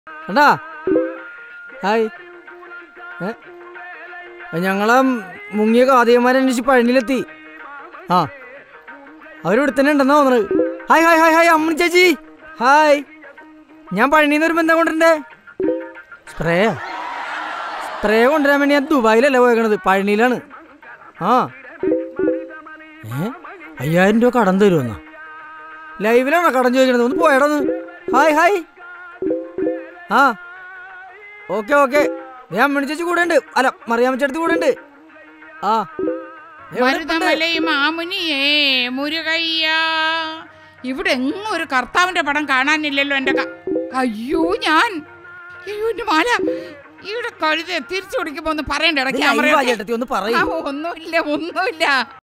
കണ്ടാ ഹായ് ഏ ഞങ്ങളെ മുങ്ങിയ കാതികന്മാരന്വേഷിച്ച് പഴനിയിലെത്തി ആ അവരിവിടെ തന്നെ ഉണ്ടെന്നാ തോന്നുന്നത് ഹായ് ഹായ് ഹായ് ഹായ് അമ്മ ചേച്ചി ഹായ് ഞാൻ പഴനിയിൽ നിന്ന് ഒരു ബന്ധം കൊണ്ടുവരണ്ടേ സ്പ്രേ സ്പ്രേ കൊണ്ടുവരാൻ വേണ്ടി ഞാൻ ദുബായിലല്ല പോയേക്കണത് പഴനിയിലാണ് ആ ഏ അയ്യായിരം രൂപ കടം തരുമെന്നാ ലൈവിലാണോ കടം ചോദിക്കണത് ഒന്ന് പോയടന്ന് ഹായ് ഹായ് ആ ഓക്കെ ഓക്കെ ഞാൻ അമ്മണി ചേച്ചി കൂടെ ഉണ്ട് അല്ല മറിയാമ്മച്ചടുത്ത് കൂടെ ഉണ്ട് ആ ദേ ഇവിടെ ഇരിപ്പുണ്ട്. മരുതമലൈ മാമുനിയേ മുരുകയ്യ ഇവിടെ എങ്ങും ഒരു കർത്താവിന്റെ പടം കാണാനില്ലല്ലോ എന്റെ ക- അയ്യോ ഞാൻ അയ്യോ എന്റെ മാല ഇവിടെ കഴുത തിരിച്ചു പിടിക്കുമ്പോ ഒന്ന് പറയണ്ട ഇത് ഇടയ്ക്ക് live ആ ക്യാമറ ചേട്ടത്തി ഒന്ന് പറയും ഒന്നുമില്ല ഒന്നുമില്ല